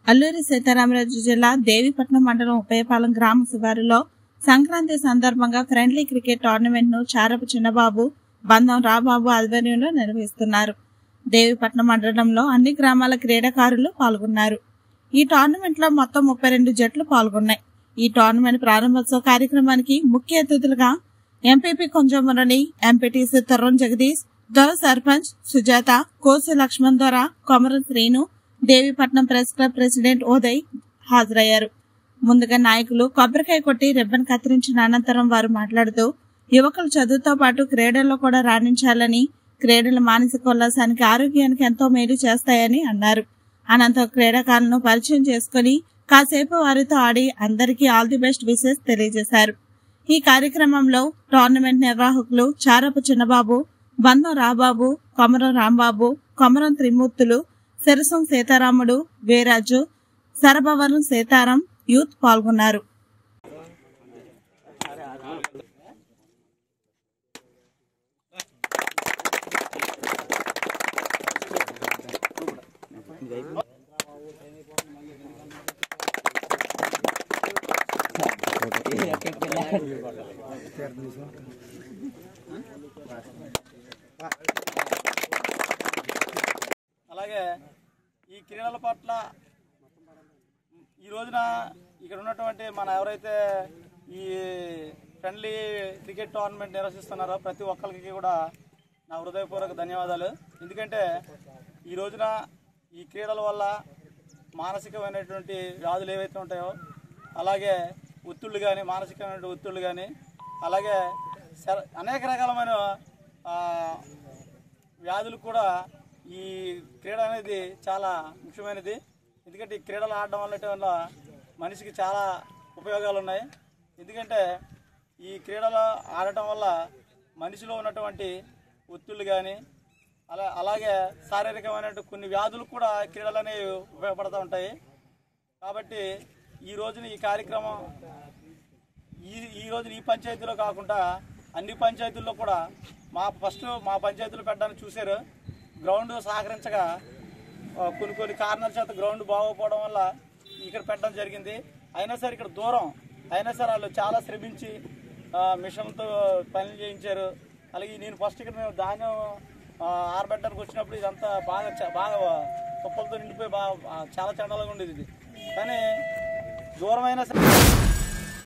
అల్లూరి సీతారామరాజు జిల్లా దేవీపట్నం మండలం ఉప్పయపాలెం గ్రామ శివారులో సంక్రాంతి సందర్భంగా ఫ్రెండ్లీ క్రికెట్ టోర్నమెంట్ ను చారపు చిన్నబాబు బంధం రాబాబు ఆధ్వర్యంలో నిర్వహిస్తున్నారు దేవీపట్నం మండలంలో అన్ని గ్రామాల క్రీడాకారులు పాల్గొన్నారు ఈ టోర్నమెంట్ లో మొత్తం ముప్పై రెండు జట్లు పాల్గొన్నాయి ఈ టోర్నమెంట్ ప్రారంభోత్సవ కార్యక్రమానికి ముఖ్య అతిథులుగా MPP Konjamurali MPTC Turram Jagadish Dora sarpanch Sujatha Kosi Laxman Dora Komaram Srinu Devipatnam press club president Uday హాజరయ్యారు ముందుగా నాయకులు కొబ్బరికాయ కొట్టి రిబ్బన్ కత్తిరించిన అనంతరం వారు మాట్లాడుతూ యువకులు చదువుతో పాటు క్రీడల్లో కూడా రాణించాలని క్రీడలు మానసిక ఉల్లాసానికి ఆరోగ్యానికి ఎంతో మేలు చేస్తాయని అన్నారు అనంతరం క్రీడాకారులను పరిచయం చేసుకుని కాసేపు వారితో ఆడి అందరికీ ఆల్ ది బెస్ట్ విషెస్ తెలియజేశారు ఈ కార్యక్రమంలో టోర్నమెంట్ నిర్వాహకులు చారపు చిన్నబాబు బంధం రాబాబు కొమరం రాంబాబు కొమరం త్రిమూర్తులు సిరసం సీతారాముడు వీరాజు సరభవరం సీతారాం యూత్ పాల్గొన్నారు అలాగే ఈ క్రీడల పట్ల ఈ రోజున ఇక్కడ ఉన్నటువంటి మన ఎవరైతే ఈ ఫ్రెండ్లీ క్రికెట్ టోర్నమెంట్ నిర్వహిస్తున్నారో ప్రతి ఒక్కరికి కూడా నా హృదయపూర్వక ధన్యవాదాలు ఎందుకంటే ఈ రోజున ఈ క్రీడల వల్ల మానసికమైనటువంటి వ్యాధులు ఏవైతే ఉంటాయో అలాగే ఒత్తిళ్ళు కానీ మానసికమైన ఒత్తిళ్ళు కానీ అలాగే శర- అనేక రకాలమైన ఆ, వ్యాధులు కూడా ఈ క్రీడ అనేది చాలా ముఖ్యమైనది ఎందుకంటే ఈ క్రీడలు ఆడడం వల్ల వల్ల మనిషికి చాలా ఉపయోగాలు ఉన్నాయి ఎందుకంటే ఈ క్రీడలు ఆడటం వల్ల మనిషిలో ఉన్నటువంటి ఒత్తిళ్ళు కానీ అలా అలాగే శారీరకమైన కొన్ని వ్యాధులు కూడా క్రీడలు అనేవి ఉపయోగపడుతూ ఉంటాయి కాబట్టి ఈ రోజున ఈ కార్యక్రమం ఈ ఈ రోజు ఈ పంచాయతీలో కాకుండా అన్ని పంచాయతీల్లో కూడా మా ఫస్ట్ మా పంచాయతీలో పెట్టడానికి చూశారు గ్రౌండ్ సహకరించగా ఆ, కొన్ని కొన్ని కారణాల చేత గ్రౌండ్ బాగోకపోవడం వల్ల ఇక్కడ పెట్టడం జరిగింది అయినా సరే ఇక్కడ దూరం అయినా సరే వాళ్ళు చాలా శ్రమించి ఆ, మిషన్తో పనులు చేయించారు అలాగే నేను ఫస్ట్ ఇక్కడ మేము ధాన్యం ఆ, ఆరబెట్టడానికి వచ్చినప్పుడు ఇదంతా బాగా చ- బాగా కుప్పలతో నిండిపోయి బాగా ఆ, చాలా చండాలంగా ఉండేది ఇది కానీ దూరమైనా సరే